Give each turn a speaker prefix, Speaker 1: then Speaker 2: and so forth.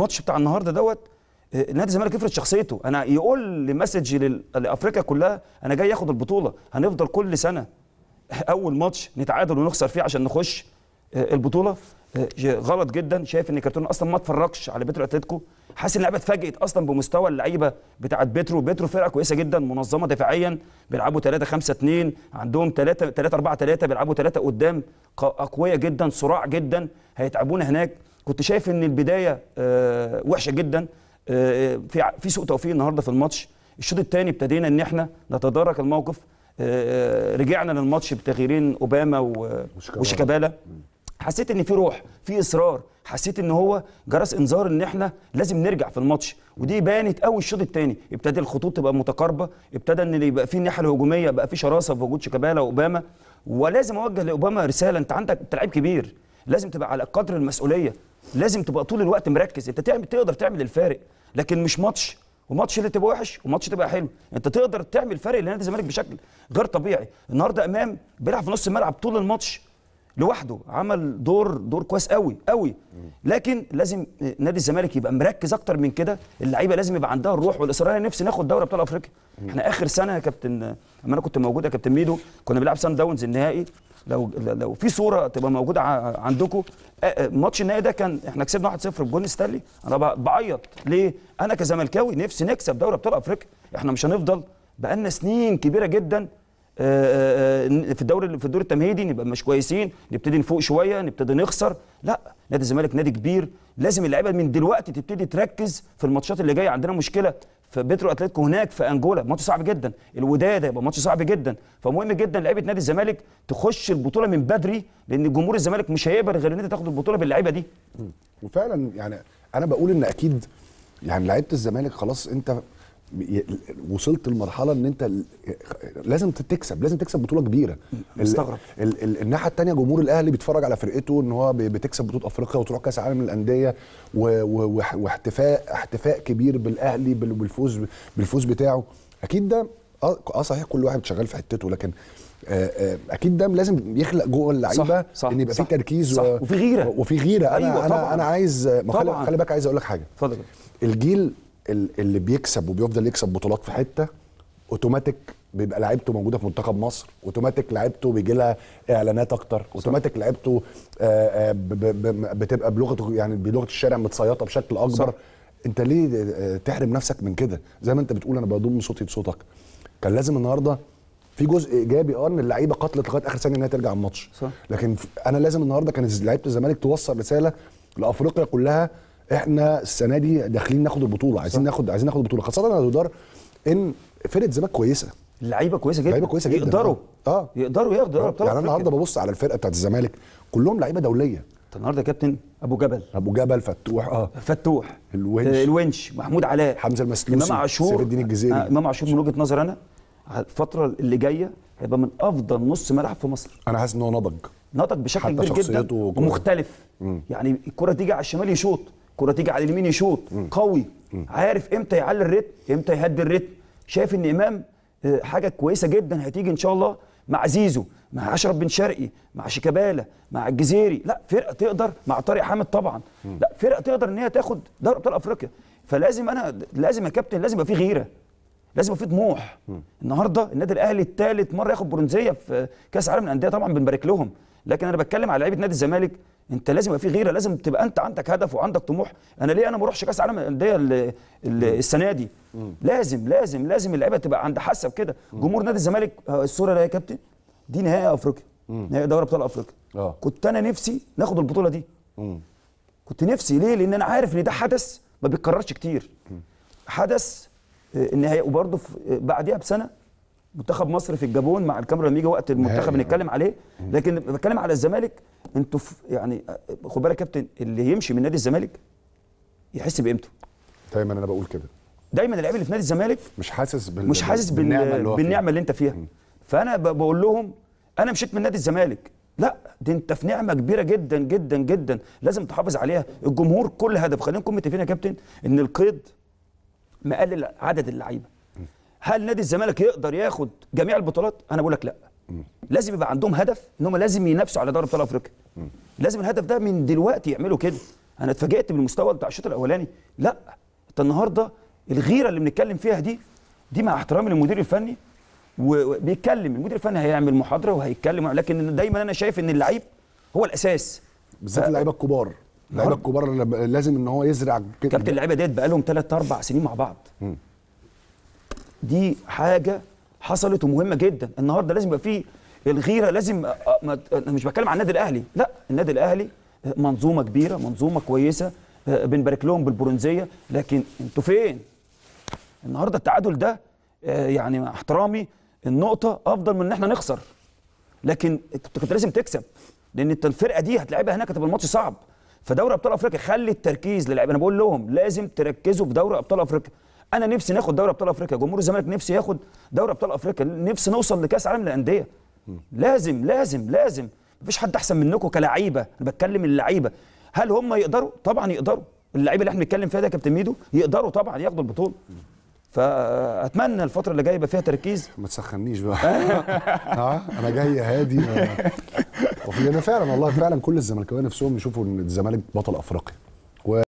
Speaker 1: الماتش بتاع النهارده دوت آه، نادي الزمالك يفرض شخصيته انا يقول لمسج لل- لافريقيا كلها انا جاي اخد البطوله هنفضل كل سنه اول ماتش نتعادل ونخسر فيه عشان نخش آه، البطوله آه، شيء غلط جدا شايف ان كارتون اصلا ما اتفرجش على بيترو اتلتيكو حاسس ان اللعيبه اتفاجئت اصلا بمستوى اللعيبه بتاعت بيترو بيترو فرقه كويسه جدا منظمه دفاعيا بيلعبوا 3 5 2 عندهم 3 3 4 3 بيلعبوا 3 قدام ق- اقوياء جدا صراع جدا هيتعبونا هناك كنت شايف ان البدايه آه، وحشه جدا آه، في ع- في سوء توفيق النهارده في الماتش الشوط الثاني ابتدينا ان احنا نتدارك الموقف آه، رجعنا للماتش بتغييرين اوباما و- وشيكابالا حسيت ان في روح في اصرار حسيت ان هو جرس انذار ان احنا لازم نرجع في الماتش ودي بانت قوي الشوط الثاني ابتدى الخطوط تبقى متقاربه ابتدى ان يبقى في الناحيه الهجوميه بقى في شراسه في وجود شيكابالا واوباما ولازم اوجه لاوباما رساله انت عندك انت لعيب كبير لازم تبقى على قدر المسؤوليه لازم تبقى طول الوقت مركز انت تعمل تقدر تعمل الفارق لكن مش ماتش وماتش اللي تبقى وحش وماتش تبقى حلو انت تقدر تعمل فرق لنادي الزمالك بشكل غير طبيعي النهارده امام بيلعب في نص الملعب طول الماتش لوحده عمل دور دور كويس قوي قوي لكن لازم نادي الزمالك يبقى مركز اكتر من كده اللعيبه لازم يبقى عندها الروح والاصرار انا نفسي ناخد دوري ابطال افريقيا احنا اخر سنه يا كابتن لما انا كنت موجود يا كابتن ميدو كنا بنلعب سان داونز النهائي لو لو في صوره تبقى موجوده ع- عندكم آه، آه، ماتش النهائي ده كان احنا كسبنا 1-0 بجون ستانلي انا ب- بعيط ليه انا كزملكاوي نفسي نكسب دوري ابطال افريقيا احنا مش هنفضل بقالنا سنين كبيره جدا آه، آه، في الدوري في الدور التمهيدي نبقى مش كويسين نبتدي نفوق شويه نبتدي نخسر لا نادي الزمالك نادي كبير لازم اللعيبه من دلوقتي تبتدي تركز في الماتشات اللي جايه عندنا مشكله في بيترو اتلتيكو هناك في انجولا ماتش صعب جدا الوداد هيبقى ماتش صعب جدا فمهم جدا لعيبه نادي الزمالك تخش البطوله من بدري لان جمهور الزمالك مش هيقبل غير ان انت تاخد البطوله باللعيبه دي
Speaker 2: وفعلا يعني انا بقول ان اكيد يعني لعيبه الزمالك خلاص انت ي- وصلت لمرحله ان انت ال- لازم تكسب لازم تكسب بطوله كبيره ال-
Speaker 1: مستغرب.
Speaker 2: ال ال الناحيه الثانيه جمهور الاهلي بيتفرج على فرقته ان هو بي- بتكسب بطوله افريقيا وتروح كاس العالم للانديه و- و- وح- واحتفاء احتفاء كبير بالاهلي بال- بالفوز بالفوز بتاعه اكيد ده اه آه صحيح كل واحد شغال في حتته لكن آه آه اكيد ده لازم يخلق جوه اللعيبه
Speaker 1: صح،
Speaker 2: ان يبقى في
Speaker 1: صح،
Speaker 2: تركيز
Speaker 1: صح. وفي غيرة.
Speaker 2: وفي غيره انا
Speaker 1: أيوة
Speaker 2: انا
Speaker 1: طبعاً.
Speaker 2: انا عايز ما خلي,
Speaker 1: طبعاً.
Speaker 2: خلي بالك عايز اقول لك حاجه
Speaker 1: اتفضل
Speaker 2: الجيل ال- اللي بيكسب وبيفضل يكسب بطولات في حته اوتوماتيك بيبقى لعيبته موجوده في منتخب مصر اوتوماتيك لعيبته بيجي لها اعلانات اكتر اوتوماتيك لعيبته آه، آه، ب- ب- ب- بتبقى بلغه يعني بلغه الشارع متصيطه بشكل اكبر
Speaker 1: صح.
Speaker 2: انت ليه آه، تحرم نفسك من كده زي ما انت بتقول انا بضم صوتي لصوتك كان لازم النهارده في جزء ايجابي اه ان اللعيبه قاتلت لغايه اخر ثانيه انها ترجع الماتش
Speaker 1: صح.
Speaker 2: لكن ف- انا لازم النهارده كان لعيبه الزمالك توصل رساله لافريقيا كلها احنا السنه دي داخلين ناخد البطوله عايزين ناخد عايزين ناخد البطوله خاصه يا دودار ان فرقه الزمالك كويسه
Speaker 1: اللعيبه كويسه جدا
Speaker 2: لعيبه كويسه جدا
Speaker 1: يقدروا
Speaker 2: اه
Speaker 1: يقدروا ياخدوا دوري ابطال
Speaker 2: يعني انا
Speaker 1: أفريقيا.
Speaker 2: النهارده ببص على الفرقه بتاعت الزمالك كلهم لعيبه دوليه
Speaker 1: أنت النهارده يا كابتن ابو جبل
Speaker 2: ابو جبل فتوح اه
Speaker 1: فتوح
Speaker 2: الونش.
Speaker 1: آه، الونش محمود علاء
Speaker 2: حمزة المسلوسي،
Speaker 1: امام عاشور
Speaker 2: سيف الدين الجزيري.
Speaker 1: آه، امام عاشور من وجهه نظر انا الفتره اللي جايه هيبقى من افضل نص ملعب في مصر
Speaker 2: انا حاسس ان هو نضج
Speaker 1: نضج بشكل
Speaker 2: حتى
Speaker 1: كبير جدا
Speaker 2: شخصيته وكل-
Speaker 1: ومختلف يعني الكره تيجي على الشمال يشوط الكره تيجي على اليمين يشوط قوي عارف امتى يعلي الريتم امتى يهدي الريتم شايف ان امام آه، حاجه كويسه جدا هتيجي ان شاء الله مع زيزو مع اشرف بن شرقي مع شيكابالا مع الجزيري لا فرقه تقدر مع طارق حامد طبعا لا فرقه تقدر ان هي تاخد دوري ابطال افريقيا فلازم انا لازم يا كابتن لازم يبقى في غيره لازم يبقى في طموح النهارده النادي الاهلي الثالث مره ياخد برونزيه في كاس العالم للانديه طبعا بنبارك لهم لكن انا بتكلم على لعيبه نادي الزمالك انت لازم يبقى في غيره لازم تبقى انت عندك هدف وعندك طموح انا ليه انا ما اروحش كاس العالم للانديه ال- ال- السنه دي لازم لازم لازم اللعيبه تبقى عندها حاسه بكده جمهور نادي الزمالك آه، الصوره ده يا كابتن دي نهائي افريقيا نهائي دوري ابطال افريقيا
Speaker 2: اه.
Speaker 1: كنت انا نفسي ناخد البطوله دي كنت نفسي ليه لان انا عارف ان ده حدث ما بيتكررش كتير حدث آه، النهائي وبرضه في- آه، بعديها بسنه منتخب مصر في الجابون مع الكاميرا لما يجي وقت المنتخب
Speaker 2: نهائي.
Speaker 1: نتكلم عليه لكن بتكلم على الزمالك انتوا في- يعني آه، خد بالك يا كابتن اللي يمشي من نادي الزمالك يحس بقيمته
Speaker 2: دايما انا بقول كده
Speaker 1: دايما اللعيب اللي في نادي الزمالك
Speaker 2: مش حاسس بال...
Speaker 1: مش حاسس بال...
Speaker 2: بالنعمه اللي هو فيها.
Speaker 1: بالنعمه اللي انت فيها فانا ب- بقول لهم انا مشيت من نادي الزمالك لا دي انت في نعمه كبيره جدا جدا جدا لازم تحافظ عليها الجمهور كل هدف خلينا نكون متفقين يا كابتن ان القيد مقلل عدد اللعيبه هل نادي الزمالك يقدر ياخد جميع البطولات انا بقول لك لا لازم يبقى عندهم هدف ان هم لازم ينافسوا على دوري ابطال افريقيا لازم الهدف ده من دلوقتي يعملوا كده انا اتفاجئت بالمستوى بتاع الشوط الاولاني لا انت النهارده الغيره اللي بنتكلم فيها دي دي مع احترامي للمدير الفني وبيتكلم المدير الفني هيعمل محاضره وهيتكلم لكن دايما انا شايف ان اللعيب هو الاساس
Speaker 2: بالذات
Speaker 1: ف-
Speaker 2: اللعيبه الكبار اللعيبه الكبار اللي لازم ان هو يزرع كده
Speaker 1: كابتن اللعيبه ديت بقى لهم ثلاث اربع سنين مع بعض دي حاجه حصلت ومهمه جدا النهارده لازم يبقى فيه الغيره لازم أ- أ- ما- انا مش بتكلم عن النادي الاهلي لا النادي الاهلي منظومه كبيره منظومه كويسه آه، بنبارك لهم بالبرونزيه لكن انتوا فين النهارده التعادل ده آه، يعني مع احترامي النقطه افضل من ان احنا نخسر لكن كنت كنت لازم تكسب لان انت الفرقه دي هتلعبها هناك هتبقى الماتش صعب فدوري ابطال افريقيا خلي التركيز للاعيبه انا بقول لهم لازم تركزوا في دوري ابطال افريقيا انا نفسي ناخد دوري ابطال افريقيا جمهور الزمالك نفسي ياخد دوري ابطال افريقيا نفسي نوصل لكاس عالم للانديه لازم لازم لازم مفيش حد احسن منكم كلعيبه انا بتكلم اللعيبه هل هم يقدروا طبعا يقدروا اللعيبه اللي احنا بنتكلم فيها ده يا كابتن ميدو يقدروا طبعا ياخدوا البطوله فاتمنى الفتره اللي جايه يبقى فيها تركيز
Speaker 2: ما تسخنيش بقى ها انا جاي هادي ما- وفي انا فعلا والله فعلا كل الزملكاويه نفسهم يشوفوا ان الزمالك بطل افريقيا